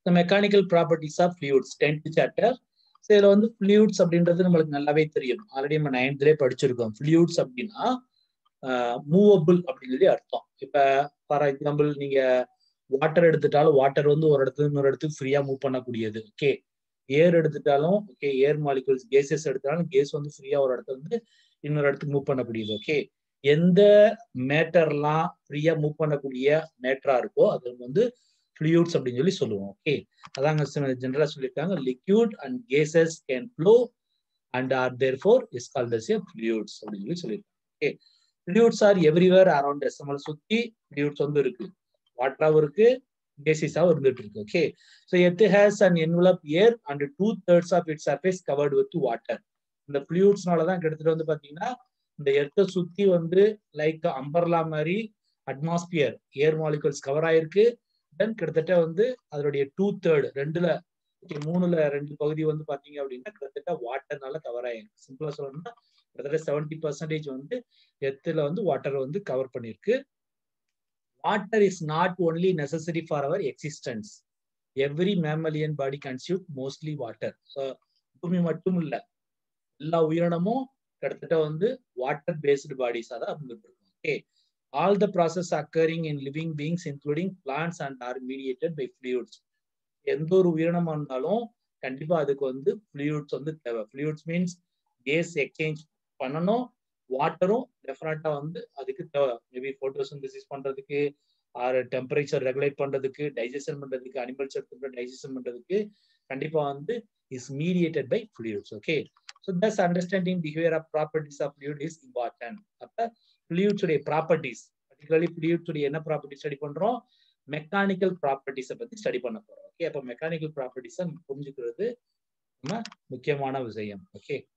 the mechanical properties of fluids 10th chapter so இதுல வந்து ஃபிளூட்ஸ் அப்படின்றது நம்மளுக்கு நல்லாவே தெரியும் ஆல்ரெடி நம்ம நைன்த்லேயே படிச்சிருக்கோம் ஃபிளூட்ஸ் அப்படின்னா மூவபிள் அப்படின்னு சொல்லி அர்த்தம் இப்ப ஃபார் எக்ஸாம்பிள் நீங்க வாட்டர் எடுத்துட்டாலும் வாட்டர் வந்து ஒரு இடத்துல இன்னொரு இடத்துக்கு ஃப்ரீயா மூவ் பண்ணக்கூடியது ஓகே ஏர் எடுத்துட்டாலும் ஓகே ஏர் மாலிகுல்ஸ் கேசஸ் எடுத்தாலும் கேஸ் வந்து ஃப்ரீயா ஒரு இடத்துல வந்து இன்னொரு இடத்துக்கு மூவ் பண்ணக்கூடியது ஓகே எந்த மேட்டர்லாம் ஃப்ரீயா மூவ் பண்ணக்கூடிய மேட்டரா இருக்கோ அது வந்து ஃபிளூட்ஸ் அப்படின்னு சொல்லி சொல்லுவோம் ஓகே அதாங்க ஜென்ரலா சொல்லியிருக்காங்க liquid and gases can flow and are therefore is called as fluids அப்படின்னு சொல்லி சொல்லியிருக்காங்க okay fluids are everywhere around எஸ்எம்எல் சுத்தி ஃபிளூட்ஸ் வந்து இருக்கு வாட்டராகவும் இருக்கு கேசிஸாகவும் இருந்துட்டு இருக்கு okay so earth has and envelope air and two thirds of it surface covered with water இந்த ஃபிளூட்ஸ்னால தான் கிட்டத்தட்ட வந்து பாத்தீங்கன்னா இந்த எர்த்தை சுத்தி வந்து லைக் அம்பர்லா மாதிரி அட்மாஸ்பியர் ஏர் மாலிகல்ஸ் கவர் ஆயிருக்கு தென் கிட்டத்தட்ட வந்து அதனுடைய டூ தேர்ட் ரெண்டுல மூணுல ரெண்டு பகுதி வந்து பாத்தீங்க அப்படின்னா கிட்டத்தட்ட வாட்டர்னால கவர் ஆயிருக்கு சிம்பிளா சொல்லணும்னா கிட்டத்தட்ட செவன்டி பர்சன்டேஜ் வந்து எத்துல வந்து வாட்டர் வந்து கவர் பண்ணிருக்கு water is not only necessary for our existence every mammalian body consist mostly water so பூமி மட்டும் இல்ல எல்லா உயிரினமும் கிட்டத்தட்ட வந்து வாட்டர் பேஸ்டு பாடிஸா தான் இருந்துட்டு இருக்கும் okay all the process occurring in living beings including plants and are mediated by fluids எந்த ஒரு உயிரினமா இருந்தாலும் கண்டிப்பா அதுக்கு வந்து ஃபிளூட்ஸ் வந்து தேவை ஃபிளூட்ஸ் மீன்ஸ் கேஸ் எக்ஸ்சேஞ்ச் பண்ணணும் வாட்டரும் டெஃபினட்டா வந்து அதுக்கு தேவை மேபி போட்டோசிந்தசிஸ் பண்றதுக்கு ஆர் டெம்பரேச்சர் ரெகுலேட் பண்றதுக்கு டைஜஷன் பண்றதுக்கு அனிமல்ஸ் எடுத்து டைஜஷன் பண்றதுக்கு கண்டிப்பா வந்து is mediated by fluids okay so thus understanding behaviour of properties of fluid is important அப்ப ஃபிளூட்ஸ் உடைய ப்ராப்பர்ட்டிஸ் பர்டிகுலர்லி ஃபிளூட்ஸ் உடைய என்ன ப்ராப்பர்ட்டி ஸ்டடி பண்றோம் மெக்கானிக்கல் ப்ராப்பர்ட்டிஸை பத்தி ஸ்டடி பண்ண போறோம் ஓகே அப்போ மெக்கானிக்கல் ப்ராப்பர்ட்டிஸை புரிஞ்சுக்கிறது நம்ம முக்கியமான விஷயம் ஓகே